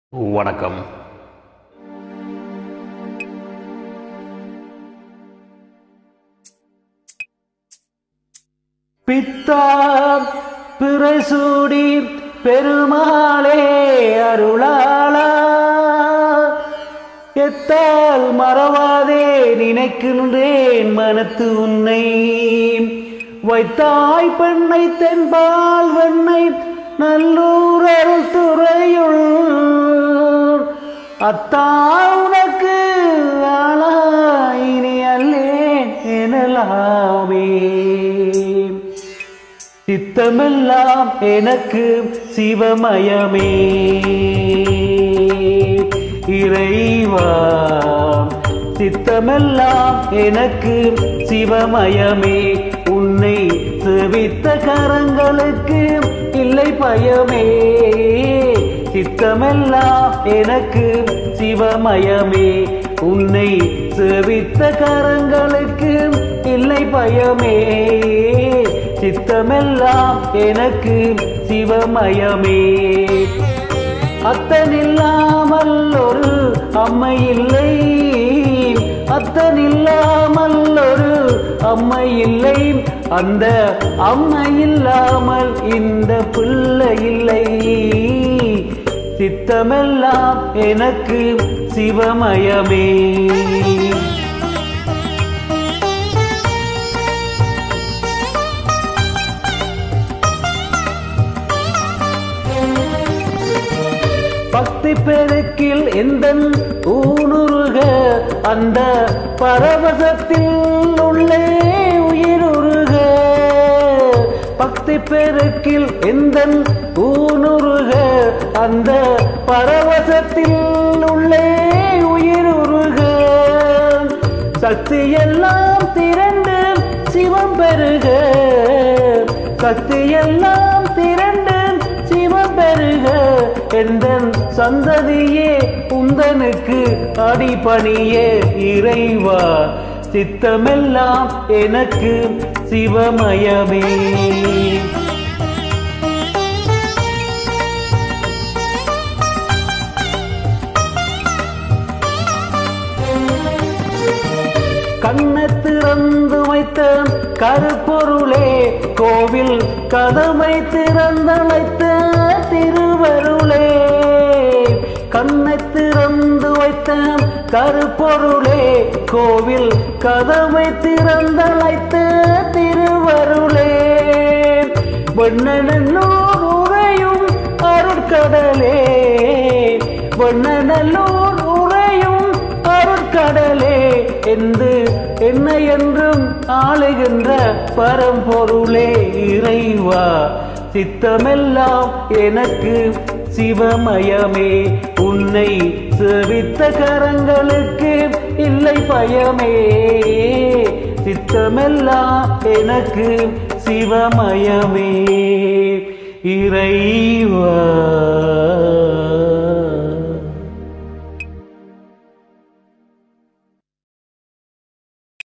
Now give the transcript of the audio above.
வணக்கம் பித்தா பிறசூடி பெருமாளே அருளாளா எத்தால் மறவாதே நினைக்கின்றேன் மனத்து உன்னை வைத்தாய் பெண்ணை தென்பால் வெண்ணை நல்லூர் அருள் துறையுள் அத்தா உனக்கு ஆளாயினி அல்லேன் எனலாமே சித்தமெல்லாம் எனக்கு சிவமயமே இறைவா சித்தமெல்லாம் எனக்கு சிவமயமே உன்னை செவித்த கரங்களுக்கு இல்லை பயமே சித்தமெல்லாம் எனக்கு சிவமயமே உன்னை செவித்த கரங்களுக்கு இல்லை பயமே சித்தமெல்லாம் எனக்கு சிவமயமே அத்தனில்லாமல் ஒரு அம்மை இல்லை அத்தனில்லாமல் ஒரு அம்மை இல்லை அந்த அம்மை இல்லாமல் இந்த பிள்ளை இல்லை சித்தமெல்லாம் எனக்கு சிவமயமே பக்தி பெருக்கில் எந்த ஊனுருக அந்த பரவசத்தில் உள்ளே உயிருருக பக்தி பெருக்கில் எந்த ஊனுருக அந்த பரவசத்தில் உள்ளே உயிருருக சக்தி எல்லாம் திரண்டு சிவம் பெருக சக்தி எல்லாம் திரண்டு சிவம் பெருக எந்தன் சந்ததியே உந்தனுக்கு அடிபணியே இறைவா சித்தமெல்லாம் எனக்கு சிவமயமே கண்ணை திறந்து வைத்த கருப்பொருளே கோவில் கதவை திறந்தழைத்த திருவருளே கண்ணை திறந்து வைத்த கருப்பொருளே கோவில் கதவை திறந்தழைத்த திருவருளே வெண்ணநல்லூர் உரையும் அருட்கடலே வெண்ணநல்லூர் உரையும் அருட்கடலே என்று என்ன என்றும் ஆளுகின்ற பரம்பொருளே இறைவா சித்தமெல்லாம் எனக்கு சிவமயமே உன்னை செவித்த கரங்களுக்கு இல்லை பயமே சித்தமெல்லாம் எனக்கு சிவமயமே இறைவா